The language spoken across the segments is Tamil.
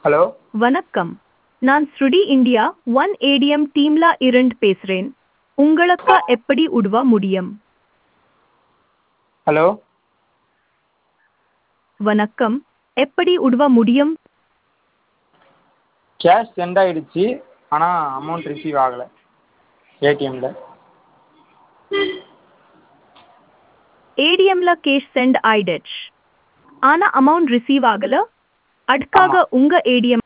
ஹலோ வணக்கம் நான் ஸ்ருடி இந்தியா ஒன் ஏடிஎம் டீம்ல இருந்து பேசுறேன் உங்களுக்கு எப்படி உதவ முடியும் ஹலோ வணக்கம் எப்படி உதவ முடியும் கேஷ் சென்ட் ஆயிடுச்சு ஆனால் அமௌண்ட் ரிசீவ் ஆகலை ஏடிஎம்மில் ஏடிஎம்ல கேஷ் சென்ட் ஆயிடுச்சு ஆனா அமௌண்ட் ரிசீவ் ஆகல அதுக்காக ஆமா. உங்க ஏடிஎம்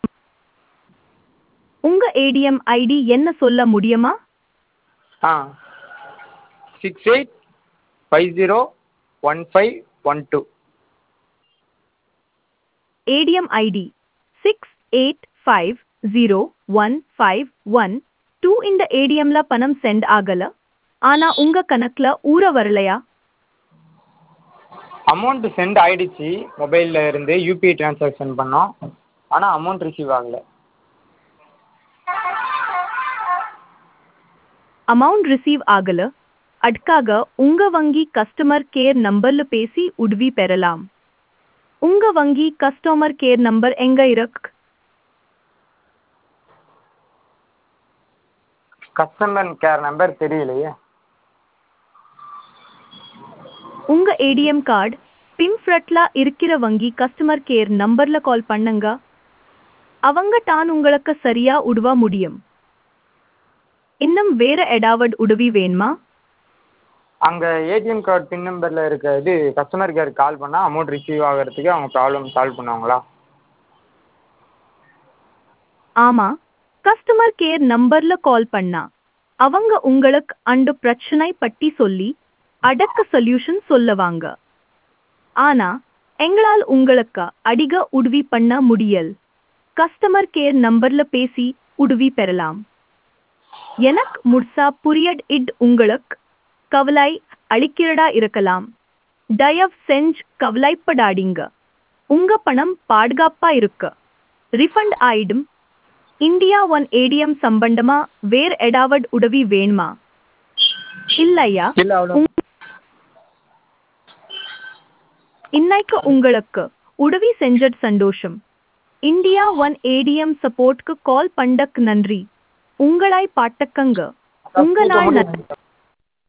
உங்க ஏடிஎம் ஐடி என்ன சொல்ல முடியுமா ஆ six eight five zero one five one two ATM ID six eight five zero one five one two இந்த ஏடிஎம்ல பணம் சென்ட் ஆகல ஆனா உங்க கணக்குல ஊற வரலையா அமௌண்ட் சென்ட் ஆயிடுச்சு மொபைலில் இருந்து யூபிஐ ட்ரான்சாக்ஷன் பண்ணோம் ஆனால் அமௌண்ட் ரிசீவ் ஆகலை அமௌண்ட் ரிசீவ் ஆகல அதுக்காக உங்க வங்கி கஸ்டமர் கேர் நம்பர்ல பேசி உதவி பெறலாம் உங்க வங்கி கஸ்டமர் கேர் நம்பர் எங்க இருக்கு கஸ்டமர் கேர் நம்பர் தெரியலையே உங்க ஏடிஎம் கார்டு பின்ஃப்ரட்ல இருக்கிற வங்கி கஸ்டமர் கேர் நம்பர்ல கால் பண்ணுங்க அவங்க தான் உங்களுக்கு சரியா உதவ முடியும் இன்னும் வேற ஏதாவது உதவி வேணுமா அங்கே ஏடிஎம் கார்டு பின் நம்பரில் இருக்க இது கஸ்டமர் கேர் கால் பண்ணால் அமௌண்ட் ரிசீவ் ஆகிறதுக்கு அவங்க ப்ராப்ளம் சால்வ் பண்ணுவாங்களா ஆமா கஸ்டமர் கேர் நம்பர்ல கால் பண்ணா அவங்க உங்களுக்கு அந்த பிரச்சனை பற்றி சொல்லி அடக்க சொல்யூஷன் சொல்லுவாங்க ஆனா எங்களால் உங்களுக்கு அதிக உதவி பண்ண முடியல் கஸ்டமர் கேர் நம்பர்ல பேசி உதவி பெறலாம் எனக்கு முழுசா புரியட் இட் உங்களுக்கு கவலை அளிக்கிறதா இருக்கலாம் தயவு செஞ்சு கவலைப்படாதீங்க உங்க பணம் பாதுகாப்பா இருக்கு ரிஃபண்ட் ஆயிடும் இந்தியா ஒன் ஏடிஎம் சம்பந்தமா வேற ஏதாவது உதவி வேணுமா இல்லையா இல்லை அவ்வளோ இன்னைக்கு உங்களுக்கு உதவி செஞ்சது சந்தோஷம் இந்தியா ஒன் ஏடிஎம் சப்போர்ட்க்கு கால் பண்ணக்கு நன்றி உங்களாய் பாட்டக்கங்க உங்களால் ந-